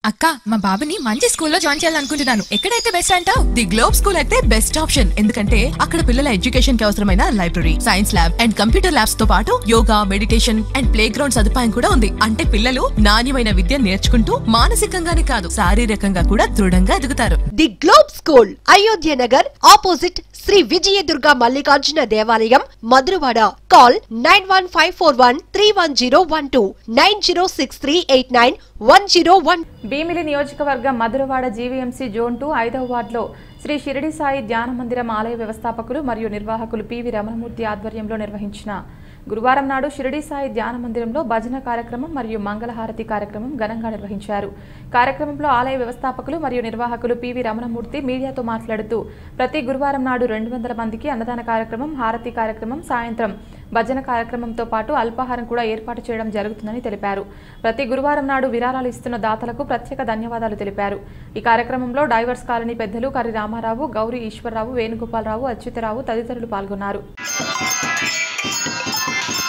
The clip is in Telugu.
అక్క మా బాబుని మంచి స్కూల్లో జాయిన్ చేయాలనుకుంటున్నాను ఎక్కడైతే బెస్ట్ అంటావు ది గ్లోబ్ స్కూల్ అయితే బెస్ట్ ఆప్షన్ ఎందుకంటే అక్కడ పిల్లల ఎడ్యుకేషన్ కి అవసరమైన library science lab and computer labs తో పాటు yoga meditation and playground సదుపాయం కూడా ఉంది అంటే పిల్లలు నాణ్యమైన విద్య నేర్చుకుంటూ మానసికంగానే కాదు శారీరకంగా కూడా దృఢంగా ఎదుగుతారు the globe school Ayodhya Nagar opposite Sri Vijayadurga Mallikarjuna దేవాలయం Madhurawada call nine one five four one three one zero one two nine zero six three eight nine one zero one Bheemili నియోజకవర్గం మధురవాడ జీవీఎంసీ జోన్ టూ ఐదవ వార్డులో శ్రీ షిరిడి సాయి ధ్యాన మందిరం ఆలయ వ్యవస్థాపకులు మరియు నిర్వాహకులు పివి రమణమూర్తి ఆధ్వర్యంలో నిర్వహించిన గురువారం నాడు షిరిడి సాయి ధ్యాన మందిరంలో భజన కార్యక్రమం మరియు మంగళహారతి కార్యక్రమం ఘనంగా నిర్వహించారు కార్యక్రమంలో ఆలయ వ్యవస్థాపకులు మరియు నిర్వాహకులు పివి రమణమూర్తి మీడియాతో మాట్లాడుతూ ప్రతి గురువారం నాడు రెండు వందల మందికి అన్నదాన కార్యక్రమం హారతి కార్యక్రమం సాయంత్రం భజన కార్యక్రమంతో పాటు అల్పాహారం కూడా ఏర్పాటు చేయడం జరుగుతుందని తెలిపారు ప్రతి గురువారం నాడు విరాళాలు ఇస్తున్న దాతలకు ప్రత్యేక ధన్యవాదాలు తెలిపారు ఈ కార్యక్రమంలో డైవర్స్ కాలనీ పెద్దలు కరి రామారావు గౌరీ ఈశ్వరరావు వేణుగోపాలరావు అచ్యుతరావు తదితరులు పాల్గొన్నారు